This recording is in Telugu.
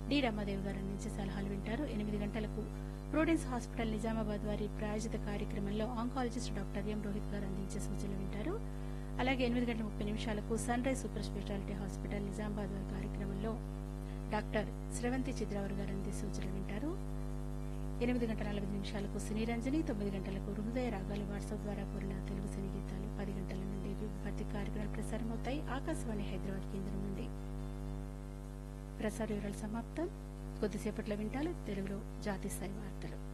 డి రమాదేవి గారు అందించే సలహాలు వింటారు ఎనిమిది గంటలకు ప్రోడెన్స్ హాస్పిటల్ నిజామాబాద్ వారి ప్రాయోజిత కార్యక్రమంలో ఆంకాలజిస్ట్ డాక్టర్ ఎం రోహిత్ గారు అందించే సూచనలు వింటారు అలాగే ఎనిమిది గంటల ముప్పై నిమిషాలకు sunrise super speciality hospital Nizamabad వారి కార్యక్రమంలో డాక్టర్ స్రవంతి చిద్రావర్ గారు అందించే సూచనలు వింటారు ఎనిమిది గంటల నలభై నిమిషాలకు సినీ రంజని తొమ్మిది గంటలకు హృదయ రాగాలు వాట్సాప్ ద్వారా కోరిన తెలుగు సినీ గీతాలు పది గంటల నుండి విభక్తి కార్యక్రమాలు ప్రసారమవుతాయి ఆకాశవాణి హైదరాబాద్ కేంద్రం నుండి ప్రసార వివరాలు సమాప్తం కొద్దిసేపట్లో వింటాలు తెలుగులో జాతీయ స్థాయి వార్తలు